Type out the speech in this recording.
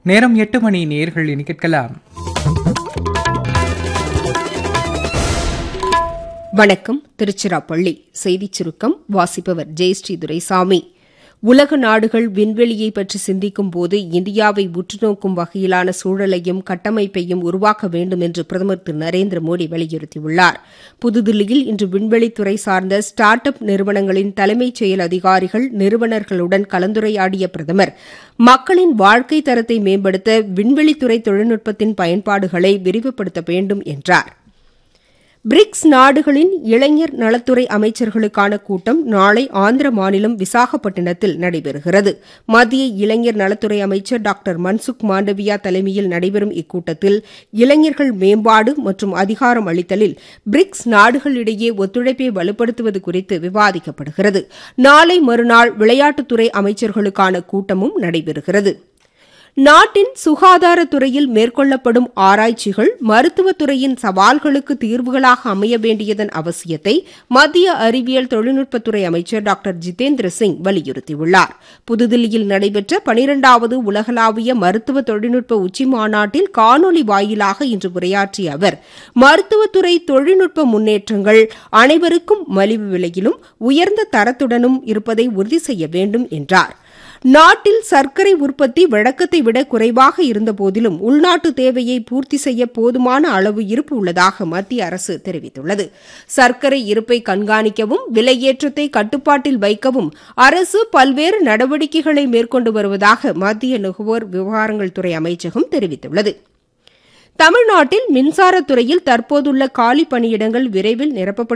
நேரம் எட்டு மணி நேர்கள் இனி கேட்கலாம் வணக்கம் திருச்சிராப்பள்ளி செய்திச் சுருக்கம் வாசிப்பவர் ஜெயஸ்ரீ துரைசாமி உலக நாடுகள் விண்வெளியை பற்றி சிந்திக்கும் போது இந்தியாவை உற்றுநோக்கும் வகையிலான சூழலையும் கட்டமைப்பையும் உருவாக்க வேண்டும் என்று பிரதமர் திரு நரேந்திர மோடி வலியுறுத்தியுள்ளார் புதுதில்லியில் இன்று விண்வெளித்துறை சார்ந்த ஸ்டார்ட் அப் நிறுவனங்களின் தலைமைச் செயல் அதிகாரிகள் நிறுவனர்களுடன் கலந்துரையாடிய பிரதமர் மக்களின் வாழ்க்கை தரத்தை மேம்படுத்த விண்வெளித்துறை தொழில்நுட்பத்தின் பயன்பாடுகளை விரிவுபடுத்த வேண்டும் என்றார் பிரிக்ஸ் நாடுகளின் இளைஞர் நலத்துறை அமைச்சர்களுக்கான கூட்டம் நாளை ஆந்திர மாநிலம் விசாகப்பட்டினத்தில் நடைபெறுகிறது மத்திய இளைஞர் நலத்துறை அமைச்சர் டாக்டர் மன்சுக் மாண்டவியா தலைமையில் நடைபெறும் இக்கூட்டத்தில் இளைஞர்கள் மேம்பாடு மற்றும் அதிகாரம் அளித்தலில் பிரிக்ஸ் நாடுகளிடையே ஒத்துழைப்பை வலுப்படுத்துவது குறித்து விவாதிக்கப்படுகிறது நாளை மறுநாள் விளையாட்டுத்துறை அமைச்சர்களுக்கான கூட்டமும் நடைபெறுகிறது நாட்டின் சுகாதாரத்துறையில் மேற்கொள்ளப்படும் ஆராய்ச்சிகள் மருத்துவத்துறையின் சவால்களுக்கு தீர்வுகளாக அமைய வேண்டியதன் அவசியத்தை மத்திய அறிவியல் தொழில்நுட்பத்துறை அமைச்சர் டாக்டர் ஜிதேந்திர சிங் வலியுறுத்தியுள்ளார் புதுதில்லியில் நடைபெற்ற பனிரெண்டாவது உலகளாவிய மருத்துவ தொழில்நுட்ப உச்சிமாநாட்டில் காணொலி வாயிலாக இன்று உரையாற்றிய அவர் மருத்துவத்துறை தொழில்நுட்ப முன்னேற்றங்கள் அனைவருக்கும் மலிவு விலையிலும் உயர்ந்த தரத்துடனும் இருப்பதை உறுதி செய்ய வேண்டும் என்றார் நாட்டில் சர்க்கரை உற்பத்தி வழக்கத்தை விட குறைவாக இருந்தபோதிலும் உள்நாட்டு தேவையை பூர்த்தி செய்ய போதுமான அளவு இருப்பு உள்ளதாக மத்திய அரசு தெரிவித்துள்ளது சர்க்கரை இருப்பை கண்காணிக்கவும் விலையேற்றத்தை கட்டுப்பாட்டில் வைக்கவும் அரசு பல்வேறு நடவடிக்கைகளை மேற்கொண்டு வருவதாக மத்திய நுகர்வோர் விவகாரங்கள் துறை அமைச்சகம் தெரிவித்துள்ளது தமிழ்நாட்டில் மின்சாரத்துறையில் தற்போதுள்ள காலி பணியிடங்கள் விரைவில் நிரப்பப்படும்